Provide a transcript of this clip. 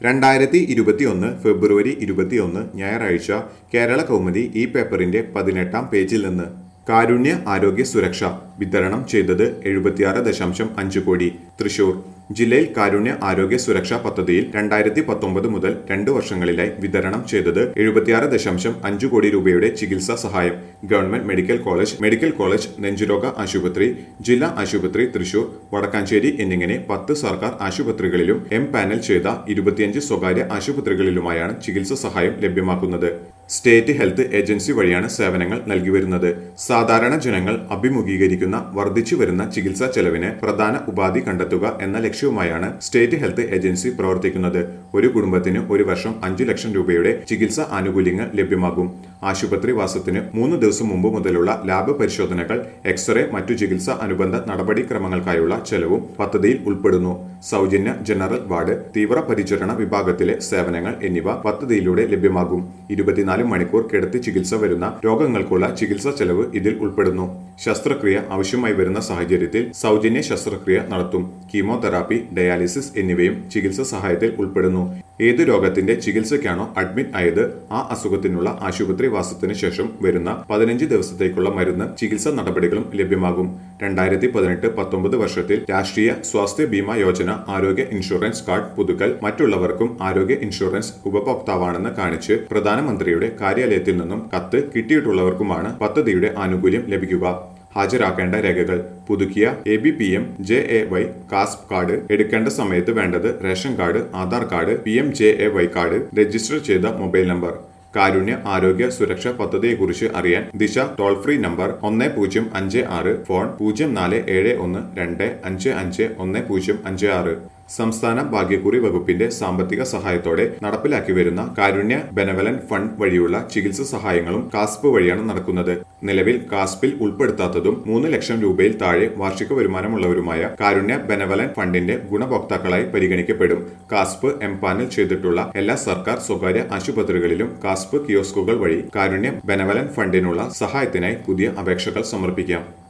രണ്ടായിരത്തി ഇരുപത്തിയൊന്ന് ഫെബ്രുവരി ഇരുപത്തിയൊന്ന് ഞായറാഴ്ച കേരള കൗമുദി ഈ പേപ്പറിന്റെ പതിനെട്ടാം പേജിൽ നിന്ന് കാരുണ്യ ആരോഗ്യ സുരക്ഷ വിതരണം ചെയ്തത് എഴുപത്തിയാറ് ദശാംശം അഞ്ച് കോടി തൃശൂർ ജില്ലയിൽ കാരുണ്യ ആരോഗ്യ സുരക്ഷാ പദ്ധതിയിൽ രണ്ടായിരത്തി പത്തൊമ്പത് മുതൽ രണ്ട് വർഷങ്ങളിലായി വിതരണം ചെയ്തത് എഴുപത്തിയാറ് ദശാംശം അഞ്ച് കോടി രൂപയുടെ ചികിത്സാ സഹായം government medical college medical college നെഞ്ചുരോഗ ആശുപത്രി ജില്ലാ ആശുപത്രി തൃശൂർ വടക്കാഞ്ചേരി എന്നിങ്ങനെ പത്ത് സർക്കാർ ആശുപത്രികളിലും എം പാനൽ ചെയ്ത ഇരുപത്തിയഞ്ച് സ്വകാര്യ ആശുപത്രികളിലുമായാണ് ചികിത്സാ സഹായം ലഭ്യമാക്കുന്നത് സ്റ്റേറ്റ് ഹെൽത്ത് ഏജൻസി വഴിയാണ് സേവനങ്ങൾ നൽകി വരുന്നത് സാധാരണ ജനങ്ങൾ അഭിമുഖീകരിക്കുന്ന വർദ്ധിച്ചു വരുന്ന ചികിത്സാ ചെലവിന് പ്രധാന ഉപാധി കണ്ടെത്തുക എന്ന ലക്ഷ്യവുമായാണ് സ്റ്റേറ്റ് ഹെൽത്ത് ഏജൻസി പ്രവർത്തിക്കുന്നത് ഒരു കുടുംബത്തിന് ഒരു വർഷം അഞ്ചു ലക്ഷം രൂപയുടെ ചികിത്സാ ആനുകൂല്യങ്ങൾ ലഭ്യമാകും ആശുപത്രി വാസത്തിന് മൂന്ന് ദിവസം മുമ്പ് മുതലുള്ള ലാബ് പരിശോധനകൾ എക്സ്റേ മറ്റു ചികിത്സാ അനുബന്ധ നടപടിക്രമങ്ങൾക്കായുള്ള ചെലവും പദ്ധതിയിൽ ഉൾപ്പെടുന്നു സൗജന്യ ജനറൽ വാർഡ് തീവ്ര പരിചരണ വിഭാഗത്തിലെ സേവനങ്ങൾ എന്നിവ പദ്ധതിയിലൂടെ ലഭ്യമാകും ഇരുപത്തിനാല് മണിക്കൂർ കിടത്തി ചികിത്സ വരുന്ന രോഗങ്ങൾക്കുള്ള ചികിത്സാ ചെലവ് ഇതിൽ ഉൾപ്പെടുന്നു ശസ്ത്രക്രിയ ആവശ്യമായി വരുന്ന സാഹചര്യത്തിൽ സൗജന്യ ശസ്ത്രക്രിയ നടത്തും കീമോതെറാപ്പി ഡയാലിസിസ് എന്നിവയും ചികിത്സാ സഹായത്തിൽ ഉൾപ്പെടുന്നു ഏത് രോഗത്തിന്റെ ചികിത്സയ്ക്കാണോ അഡ്മിറ്റ് ആയത് ആ അസുഖത്തിനുള്ള ആശുപത്രി വാസത്തിന് ശേഷം വരുന്ന പതിനഞ്ച് ദിവസത്തേക്കുള്ള മരുന്ന് ചികിത്സാ നടപടികളും ലഭ്യമാകും രണ്ടായിരത്തി പതിനെട്ട് പത്തൊമ്പത് വർഷത്തിൽ രാഷ്ട്രീയ സ്വാസ്ഥ്യ ബീമ യോജന ആരോഗ്യ ഇൻഷുറൻസ് കാർഡ് പുതുക്കൽ മറ്റുള്ളവർക്കും ആരോഗ്യ ഇൻഷുറൻസ് ഉപഭോക്താവാണെന്ന് കാണിച്ച് പ്രധാനമന്ത്രിയുടെ കാര്യാലയത്തിൽ നിന്നും കത്ത് കിട്ടിയിട്ടുള്ളവർക്കുമാണ് പദ്ധതിയുടെ ആനുകൂല്യം ലഭിക്കുക ഹാജരാക്കേണ്ട രേഖകൾ പുതുക്കിയ A B P M J A Y KASP card എടുക്കേണ്ട സമയത്ത് വേണ്ടത് ration card Aadhaar card P M J A Y card register ചെയ്ത മൊബൈൽ നമ്പർ കാരുണ്യ ആരോഗ്യ സുരക്ഷാ പദ്ധതിയെക്കുറിച്ച് അറിയാൻ ദിശ ടോൾ ഫ്രീ നമ്പർ ഒന്ന് പൂജ്യം അഞ്ച് ആറ് ഫോൺ പൂജ്യം നാല് ഏഴ് ഒന്ന് രണ്ട് അഞ്ച് അഞ്ച് ഒന്ന് പൂജ്യം അഞ്ച് ആറ് സംസ്ഥാന ഭാഗ്യക്കുറി വകുപ്പിന്റെ സാമ്പത്തിക സഹായത്തോടെ നടപ്പിലാക്കി വരുന്ന കാരുണ്യ ബെനവലൻ ഫണ്ട് വഴിയുള്ള ചികിത്സാ സഹായങ്ങളും കാസ്പ് വഴിയാണ് നടക്കുന്നത് നിലവിൽ കാസ്പിൽ ഉൾപ്പെടുത്താത്തതും മൂന്ന് ലക്ഷം രൂപയിൽ താഴെ വാർഷിക വരുമാനമുള്ളവരുമായ കാരുണ്യ ബെനവലൻ ഫണ്ടിന്റെ ഗുണഭോക്താക്കളായി പരിഗണിക്കപ്പെടും കാസ്പ് എംപാനൽ ചെയ്തിട്ടുള്ള എല്ലാ സർക്കാർ സ്വകാര്യ ആശുപത്രികളിലും കാസ്പ് കിയോസ്കുകൾ വഴി കാരുണ്യ ബെനവലൻ ഫണ്ടിനുള്ള സഹായത്തിനായി പുതിയ അപേക്ഷകൾ സമർപ്പിക്കാം